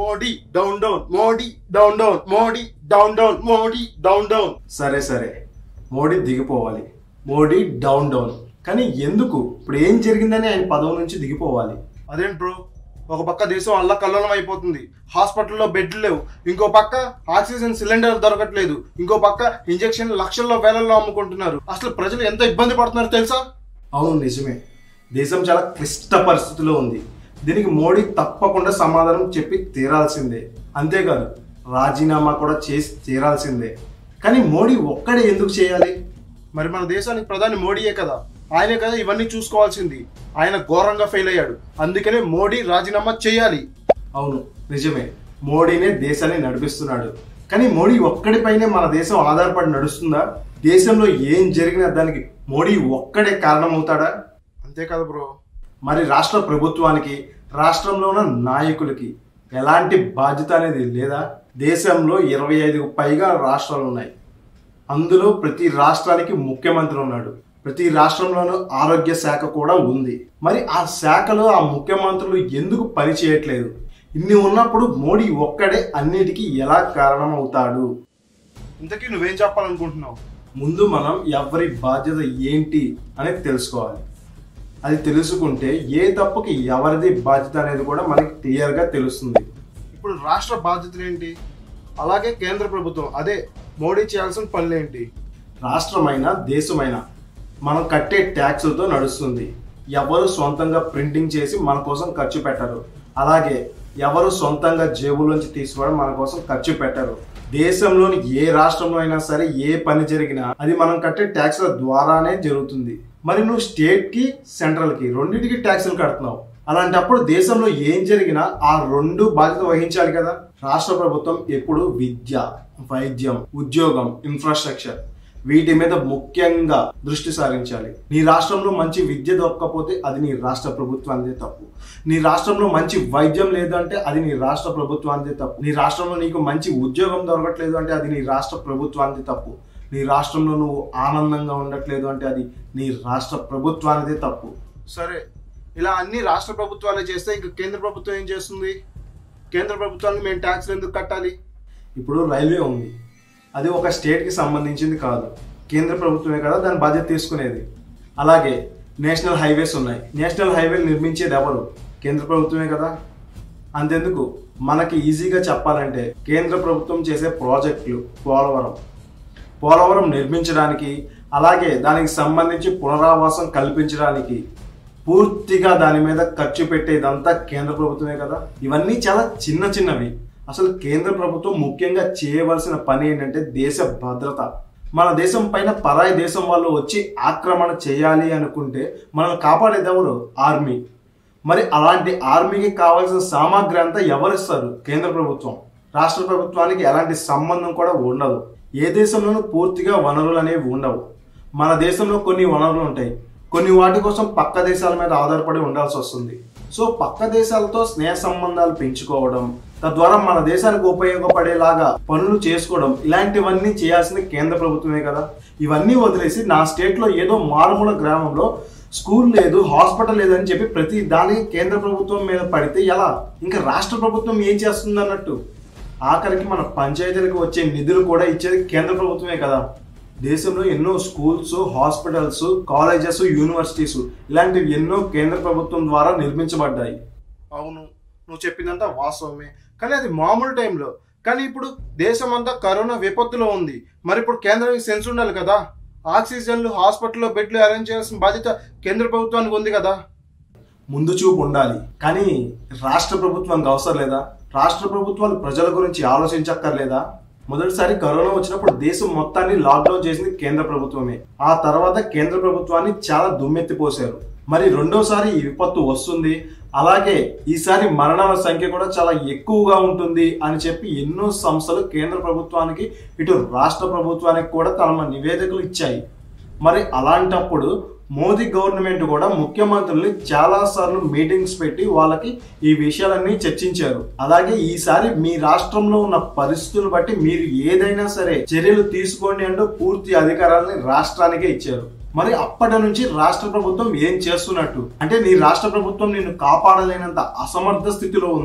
Modi down down Modi down down Modi down down Modi down down సరే సరే మోడీ దిగిపోవాలి మోడీ డౌన్ డౌన్ కానీ ఎందుకు ఇప్పుడు ఏం జరిగిందని ఆయన పదవి నుంచి దిగిపోవాలి అదేంటి బ్రో ఒక పక్క దేశం అల్లకల్లోలం అయిపోతుంది హాస్పిటల్లో బెడ్లు లేవు ఇంకో పక్క ఆక్సిజన్ సిలిండర్ దొరకట్లేదు ఇంకో పక్క ఇంజెక్షన్ లక్షల్లో వేలల్లో అమ్ముకుంటున్నారు అసలు ప్రజలు ఎంత ఇబ్బంది పడుతున్నారు తెలుసా అవును నిజమే దేశం చాలా క్లిష్ట పరిస్థితిలో ఉంది దీనికి మోడీ తప్పకుండా సమాధానం చెప్పి తీరాల్సిందే అంతేకాదు రాజీనామా కూడా చేసి తీరాల్సిందే కానీ మోడీ ఒక్కడే ఎందుకు చేయాలి మరి మన దేశానికి ప్రధాని మోడీయే కదా ఆయనే కదా ఇవన్నీ చూసుకోవాల్సింది ఆయన ఘోరంగా ఫెయిల్ అయ్యాడు అందుకనే మోడీ రాజీనామా చేయాలి అవును నిజమే మోడీనే దేశాన్ని నడిపిస్తున్నాడు కానీ మోడీ ఒక్కడిపైనే మన దేశం ఆధారపడి నడుస్తుందా దేశంలో ఏం జరిగినా దానికి మోడీ ఒక్కడే కారణమవుతాడా అంతే కదా బ్రో మరి రాష్ట్ర ప్రభుత్వానికి రాష్ట్రంలో ఉన్న నాయకులకి ఎలాంటి బాధ్యత అనేది లేదా దేశంలో ఇరవై ఐదుకు పైగా రాష్ట్రాలు ఉన్నాయి అందులో ప్రతి రాష్ట్రానికి ముఖ్యమంత్రి ఉన్నాడు ప్రతి రాష్ట్రంలోనూ ఆరోగ్య శాఖ కూడా ఉంది మరి ఆ శాఖలో ఆ ముఖ్యమంత్రులు ఎందుకు పని చేయట్లేదు ఇన్ని ఉన్నప్పుడు మోడీ ఒక్కడే అన్నిటికీ ఎలా కారణమవుతాడు ఇంతకీ నువ్వేం చెప్పాలనుకుంటున్నావు ముందు మనం ఎవరి బాధ్యత ఏంటి అనేది తెలుసుకోవాలి అది తెలుసుకుంటే ఏ తప్పుకి ఎవరిది బాధ్యత అనేది కూడా మనకి క్లియర్గా తెలుస్తుంది ఇప్పుడు రాష్ట్ర బాధ్యతలు ఏంటి అలాగే కేంద్ర ప్రభుత్వం అదే మోడీ చేయాల్సిన పనులేంటి రాష్ట్రమైన దేశమైన మనం కట్టే ట్యాక్సులతో నడుస్తుంది ఎవరు సొంతంగా ప్రింటింగ్ చేసి మన కోసం ఖర్చు పెట్టరు అలాగే ఎవరు సొంతంగా జేబులోంచి తీసుకోవడం మన కోసం ఖర్చు పెట్టరు దేశంలోని ఏ రాష్ట్రంలో అయినా సరే ఏ పని జరిగినా అది మనం కట్టే ట్యాక్స్ల ద్వారానే జరుగుతుంది మరి నువ్వు స్టేట్ కి సెంట్రల్ కి రెండింటికి ట్యాక్సులు కడుతున్నావు అలాంటప్పుడు దేశంలో ఏం జరిగినా ఆ రెండు బాధ్యత వహించాలి కదా రాష్ట్ర ప్రభుత్వం ఎప్పుడు విద్య వైద్యం ఉద్యోగం ఇన్ఫ్రాస్ట్రక్చర్ వీటి మీద ముఖ్యంగా దృష్టి సారించాలి నీ రాష్ట్రంలో మంచి విద్య దొరకకపోతే అది నీ రాష్ట్ర ప్రభుత్వానిదే తప్పు నీ రాష్ట్రంలో మంచి వైద్యం లేదంటే అది నీ రాష్ట్ర ప్రభుత్వానిదే తప్పు నీ రాష్ట్రంలో నీకు మంచి ఉద్యోగం దొరకట్లేదు అంటే అది నీ రాష్ట్ర ప్రభుత్వానిదే తప్పు నీ రాష్ట్రంలో నువ్వు ఆనందంగా ఉండట్లేదు అంటే అది నీ రాష్ట్ర ప్రభుత్వానిదే తప్పు సరే ఇలా అన్ని రాష్ట్ర ప్రభుత్వాలే చేస్తే ఇంకా కేంద్ర ప్రభుత్వం ఏం చేస్తుంది కేంద్ర ప్రభుత్వానికి మేము ట్యాక్స్లు ఎందుకు కట్టాలి ఇప్పుడు రైల్వే ఉంది అది ఒక స్టేట్కి సంబంధించింది కాదు కేంద్ర ప్రభుత్వమే కదా దాని బాధ్యత తీసుకునేది అలాగే నేషనల్ హైవేస్ ఉన్నాయి నేషనల్ హైవేలు నిర్మించేది ఎవరు కేంద్ర ప్రభుత్వమే కదా అంతెందుకు మనకి ఈజీగా చెప్పాలంటే కేంద్ర ప్రభుత్వం చేసే ప్రాజెక్టులు పోలవరం పోలవరం నిర్మించడానికి అలాగే దానికి సంబంధించి పునరావాసం కల్పించడానికి పూర్తిగా దాని మీద ఖర్చు పెట్టేదంతా కేంద్ర ప్రభుత్వమే కదా ఇవన్నీ చాలా చిన్న చిన్నవి అసలు కేంద్ర ప్రభుత్వం ముఖ్యంగా చేయవలసిన పని ఏంటంటే దేశ భద్రత మన దేశం పైన పరాయి దేశం వాళ్ళు వచ్చి ఆక్రమణ చేయాలి అనుకుంటే మనల్ని కాపాడేది ఎవరు ఆర్మీ మరి అలాంటి ఆర్మీకి కావాల్సిన సామాగ్రి అంతా ఎవరిస్తారు కేంద్ర ప్రభుత్వం రాష్ట్ర ప్రభుత్వానికి ఎలాంటి సంబంధం కూడా ఉండదు ఏ దేశంలోనూ పూర్తిగా వనరులు అనేవి ఉండవు మన దేశంలో కొన్ని వనరులు ఉంటాయి కొన్ని వాటి కోసం పక్క దేశాల మీద ఆధారపడి ఉండాల్సి వస్తుంది సో పక్క దేశాలతో స్నేహ సంబంధాలు పెంచుకోవడం తద్వారా మన దేశానికి ఉపయోగపడేలాగా పనులు చేసుకోవడం ఇలాంటివన్నీ చేయాల్సింది కేంద్ర ప్రభుత్వమే కదా ఇవన్నీ వదిలేసి నా స్టేట్లో ఏదో మారుమూల గ్రామంలో స్కూల్ లేదు హాస్పిటల్ లేదని చెప్పి ప్రతి దానికి కేంద్ర ప్రభుత్వం మీద పడితే ఎలా ఇంకా రాష్ట్ర ప్రభుత్వం ఏం చేస్తుంది అన్నట్టు ఆఖరికి మన పంచాయతీలకు వచ్చే నిధులు కూడా ఇచ్చేది కేంద్ర ప్రభుత్వమే కదా దేశంలో ఎన్నో స్కూల్స్ హాస్పిటల్స్ కాలేజెస్ యూనివర్సిటీస్ ఇలాంటివి ఎన్నో కేంద్ర ప్రభుత్వం ద్వారా నిర్మించబడ్డాయి అవును నువ్వు చెప్పిందంతా వాస్తవమే కానీ అది మామూలు టైంలో కానీ ఇప్పుడు దేశం అంతా కరోనా విపత్తులో ఉంది మరి ఇప్పుడు కేంద్రానికి సెన్స్ ఉండాలి కదా ఆక్సిజన్లు హాస్పిటల్లో బెడ్లు అరేంజ్ చేయాల్సిన బాధ్యత కేంద్ర ప్రభుత్వానికి ఉంది కదా ముందు చూపు ఉండాలి కానీ రాష్ట్ర ప్రభుత్వానికి అవసరం లేదా రాష్ట్ర ప్రభుత్వాలు ప్రజల గురించి ఆలోచించక్కర్లేదా మొదటిసారి కరోనా వచ్చినప్పుడు దేశం మొత్తాన్ని లాక్డౌన్ చేసింది కేంద్ర ప్రభుత్వమే ఆ తర్వాత కేంద్ర ప్రభుత్వాన్ని చాలా దుమ్మెత్తిపోశారు మరి రెండోసారి ఈ విపత్తు వస్తుంది అలాగే ఈసారి మరణాల సంఖ్య కూడా చాలా ఎక్కువగా ఉంటుంది అని చెప్పి ఎన్నో సంస్థలు కేంద్ర ప్రభుత్వానికి ఇటు రాష్ట్ర ప్రభుత్వానికి కూడా తమ నివేదికలు ఇచ్చాయి మరి అలాంటప్పుడు మోదీ గవర్నమెంట్ కూడా ముఖ్యమంత్రుల్ని చాలా సార్లు మీటింగ్స్ పెట్టి వాళ్ళకి ఈ విషయాలన్నీ చర్చించారు అలాగే ఈసారి మీ రాష్ట్రంలో ఉన్న పరిస్థితులను బట్టి మీరు ఏదైనా సరే చర్యలు తీసుకోండి అంటూ పూర్తి అధికారాలని రాష్ట్రానికే ఇచ్చారు మరి అప్పటి నుంచి రాష్ట్ర ప్రభుత్వం ఏం చేస్తున్నట్టు అంటే నీ రాష్ట్ర ప్రభుత్వం నిన్ను కాపాడలేనంత అసమర్థ స్థితిలో ఉందా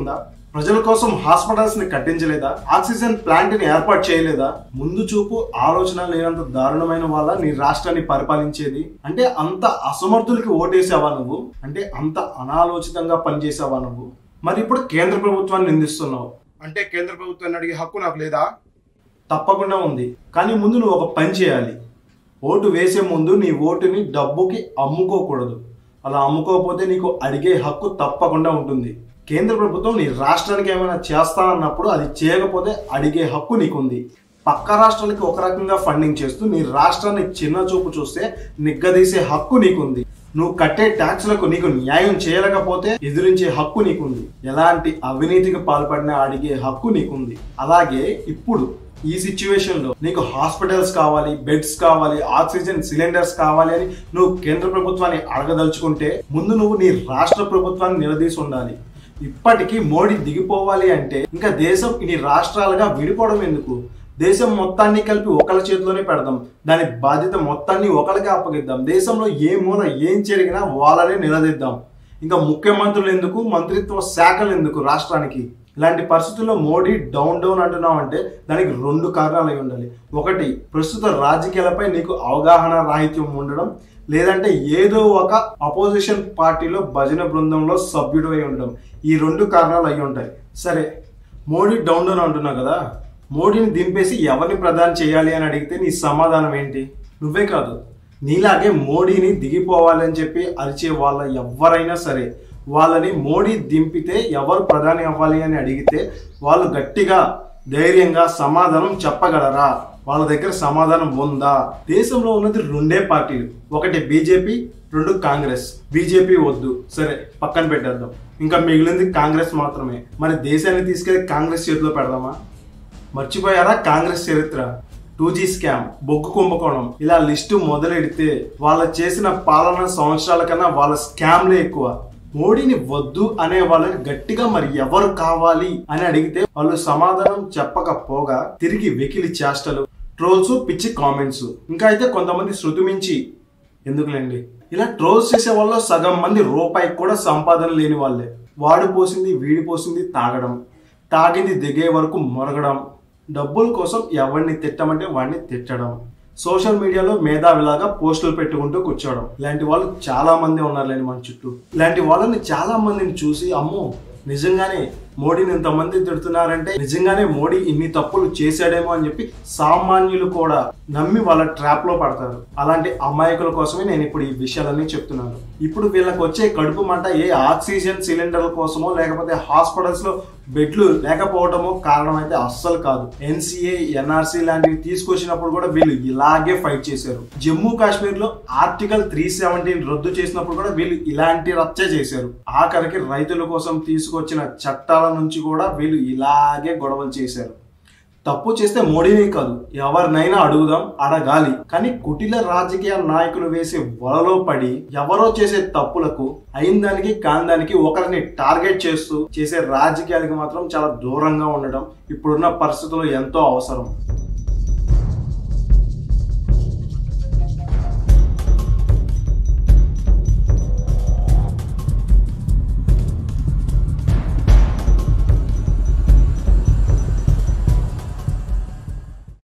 ప్రజల కోసం హాస్పిటల్స్ ని కట్టించలేదా ఆక్సిజన్ ప్లాంట్ ని ఏర్పాటు చేయలేదా ముందు చూపు ఆలోచన లేనంత దారుణమైన వాళ్ళ నీ రాష్ట్రాన్ని పరిపాలించేది అంటే అంత అసమర్థులకి ఓటేసావా నువ్వు అంటే అంత అనాలోచితంగా పనిచేసావా నువ్వు మరి ఇప్పుడు కేంద్ర ప్రభుత్వాన్ని నిందిస్తున్నావు అంటే కేంద్ర ప్రభుత్వాన్ని అడిగే హక్కు నాకు లేదా తప్పకుండా ఉంది కానీ ముందు నువ్వు ఒక పని చేయాలి ఓటు వేసే ముందు నీ ఓటుని డబ్బుకి అమ్ముకోకూడదు అలా అమ్ముకోకపోతే నీకు అడిగే హక్కు తప్పకుండా ఉంటుంది కేంద్ర ప్రభుత్వం నీ రాష్ట్రానికి ఏమైనా చేస్తా అన్నప్పుడు అది చేయకపోతే అడిగే హక్కు నీకుంది పక్క రాష్ట్రాలకి ఒక రకంగా ఫండింగ్ చేస్తూ నీ రాష్ట్రాన్ని చిన్న చూపు చూస్తే నిగ్గదీసే హక్కు నీకుంది నువ్వు కట్టే ట్యాక్స్లకు నీకు న్యాయం చేయలేకపోతే ఎదిరించే హక్కు నీకుంది ఎలాంటి అవినీతికి పాల్పడినా అడిగే హక్కు నీకుంది అలాగే ఇప్పుడు ఈ సిచ్యువేషన్ లో నీకు హాస్పిటల్స్ కావాలి బెడ్స్ కావాలి ఆక్సిజన్ సిలిండర్స్ కావాలి అని నువ్వు కేంద్ర ప్రభుత్వాన్ని అడగదలుచుకుంటే ముందు నువ్వు నీ రాష్ట్ర ప్రభుత్వాన్ని నిలదీసి ఉండాలి ఇప్పటికీ మోడీ దిగిపోవాలి అంటే ఇంకా దేశం ఇన్ని రాష్ట్రాలుగా విడిపోవడం ఎందుకు దేశం మొత్తాన్ని కలిపి ఒకళ్ళ చేతిలోనే పెడదాం దాని బాధ్యత మొత్తాన్ని ఒకరికి అప్పగిద్దాం దేశంలో ఏ మూల ఏం జరిగినా వాళ్ళనే నిలదీద్దాం ఇంకా ముఖ్యమంత్రులు ఎందుకు మంత్రిత్వ శాఖలు ఎందుకు రాష్ట్రానికి ఇలాంటి పరిస్థితుల్లో మోడీ డౌన్ డౌన్ అంటున్నావు అంటే దానికి రెండు కారణాలు అయి ఉండాలి ఒకటి ప్రస్తుత రాజకీయాలపై నీకు అవగాహన రాహిత్యం ఉండడం లేదంటే ఏదో ఒక అపోజిషన్ పార్టీలో భజన బృందంలో సభ్యుడు అయి ఉండడం ఈ రెండు కారణాలు అయి ఉంటాయి సరే మోడీ డౌన్ డౌన్ అంటున్నావు కదా మోడీని దింపేసి ఎవరిని ప్రధాని చేయాలి అని అడిగితే నీ సమాధానం ఏంటి నువ్వే కాదు నీలాగే మోడీని దిగిపోవాలి అని చెప్పి అరిచే వాళ్ళ ఎవరైనా సరే వాళ్ళని మోడీ దింపితే ఎవరు ప్రధాని అవ్వాలి అని అడిగితే వాళ్ళు గట్టిగా ధైర్యంగా సమాధానం చెప్పగలరా వాళ్ళ దగ్గర సమాధానం ఉందా దేశంలో ఉన్నది రెండే పార్టీలు ఒకటి బీజేపీ రెండు కాంగ్రెస్ బీజేపీ వద్దు సరే పక్కన పెట్టేద్దాం ఇంకా మిగిలింది కాంగ్రెస్ మాత్రమే మరి దేశాన్ని తీసుకెళ్లి కాంగ్రెస్ చేతిలో పెడదామా మర్చిపోయారా కాంగ్రెస్ చరిత్ర టూ జీ స్కామ్ బొగ్గు కుంభకోణం ఇలా లిస్టు మొదలెడితే వాళ్ళ చేసిన పాలన సంవత్సరాల కన్నా వాళ్ళ స్కామ్లే ఎక్కువ మోడీని వద్దు అనే వాళ్ళని గట్టిగా మరి ఎవరు కావాలి అని అడిగితే వాళ్ళు సమాధానం చెప్పకపోగా తిరిగి వెకిలి చేష్టలు ట్రోల్స్ పిచ్చి కామెంట్స్ ఇంకా అయితే కొంతమంది శృతి మించి ఎందుకులేండి ఇలా ట్రోల్స్ చేసే వాళ్ళు సగం మంది రూపాయి కూడా సంపాదన లేని వాళ్ళే వాడు పోసింది వీడి పోసింది తాగడం తాగింది దిగే వరకు మొరగడం డబ్బుల కోసం ఎవరిని తిట్టమంటే వాడిని తిట్టడం సోషల్ మీడియాలో మేధావిలాగా పోస్టులు పెట్టుకుంటూ కూర్చోవడం ఇలాంటి వాళ్ళు చాలా మంది ఉన్నారులేండి మన చుట్టూ ఇలాంటి వాళ్ళని చాలా మందిని చూసి అమ్మో నిజంగానే మోడీని ఇంతమంది తిడుతున్నారంటే నిజంగానే మోడీ ఇన్ని తప్పులు చేశాడేమో అని చెప్పి సామాన్యులు కూడా నమ్మి వాళ్ళ ట్రాప్ లో పడతారు అలాంటి అమాయకుల కోసమే నేను ఇప్పుడు ఈ విషయాలన్నీ చెప్తున్నాను ఇప్పుడు వీళ్ళకి వచ్చే కడుపు మంట ఏ ఆక్సిజన్ సిలిండర్ల కోసమో లేకపోతే హాస్పిటల్స్ లో బెడ్లు లేకపోవడమో కారణం అయితే అస్సలు కాదు ఎన్సీఏ ఎన్ఆర్సీ లాంటివి తీసుకొచ్చినప్పుడు కూడా వీళ్ళు ఇలాగే ఫైట్ చేశారు జమ్మూ కాశ్మీర్ లో ఆర్టికల్ త్రీ సెవెంటీన్ రద్దు చేసినప్పుడు కూడా వీళ్ళు ఇలాంటి రచ్చ చేశారు ఆఖరికి రైతుల కోసం తీసుకొచ్చిన చట్టాల నుంచి కూడా వీళ్ళు ఇలాగే గొడవలు చేశారు తప్పు చేస్తే మోడీనే కాదు ఎవరినైనా అడుగుదాం అడగాలి కానీ కుటిల రాజకీయ నాయకులు వేసే వలలో పడి ఎవరో చేసే తప్పులకు అయిన దానికి కాని దానికి ఒకరిని టార్గెట్ చేస్తూ చేసే రాజకీయాలకి మాత్రం చాలా దూరంగా ఉండడం ఇప్పుడున్న పరిస్థితుల్లో ఎంతో అవసరం